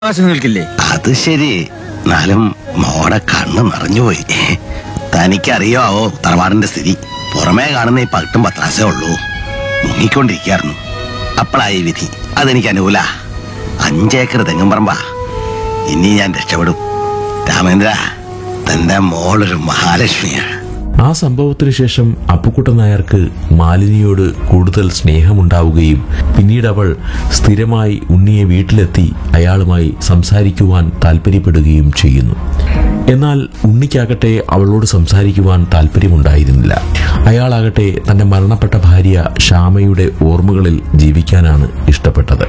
അവകാശം നിൽക്കില്ലേ അത് ശരി എന്നാലും മോടെ കണ്ണ് നിറഞ്ഞുപോയി തനിക്കറിയാവോ തറവാടിന്റെ സ്ഥിതി പുറമേ കാണുന്ന ഈ പട്ടും പത്രാസേ ഉള്ളൂ മുങ്ങിക്കൊണ്ടിരിക്കായിരുന്നു അപ്പളായി വിധി അതെനിക്ക് അനുകൂല അഞ്ചേക്കർ തെങ്ങും പറമ്പാ ഇനി ഞാൻ രക്ഷപ്പെടും രാമേന്ദ്ര തന്റെ മോളൊരു മഹാലക്ഷ്മിയാണ് ആ സംഭവത്തിന് ശേഷം അപ്പുക്കുട്ടൻ നായർക്ക് മാലിനിയോട് കൂടുതൽ സ്നേഹമുണ്ടാവുകയും പിന്നീട് അവൾ സ്ഥിരമായി ഉണ്ണിയെ വീട്ടിലെത്തി അയാളുമായി സംസാരിക്കുവാൻ താല്പര്യപ്പെടുകയും ചെയ്യുന്നു എന്നാൽ ഉണ്ണിക്കാകട്ടെ അവളോട് സംസാരിക്കുവാൻ താല്പര്യമുണ്ടായിരുന്നില്ല അയാളാകട്ടെ തന്റെ മരണപ്പെട്ട ഭാര്യ ശ്യാമയുടെ ഓർമ്മകളിൽ ജീവിക്കാനാണ് ഇഷ്ടപ്പെട്ടത്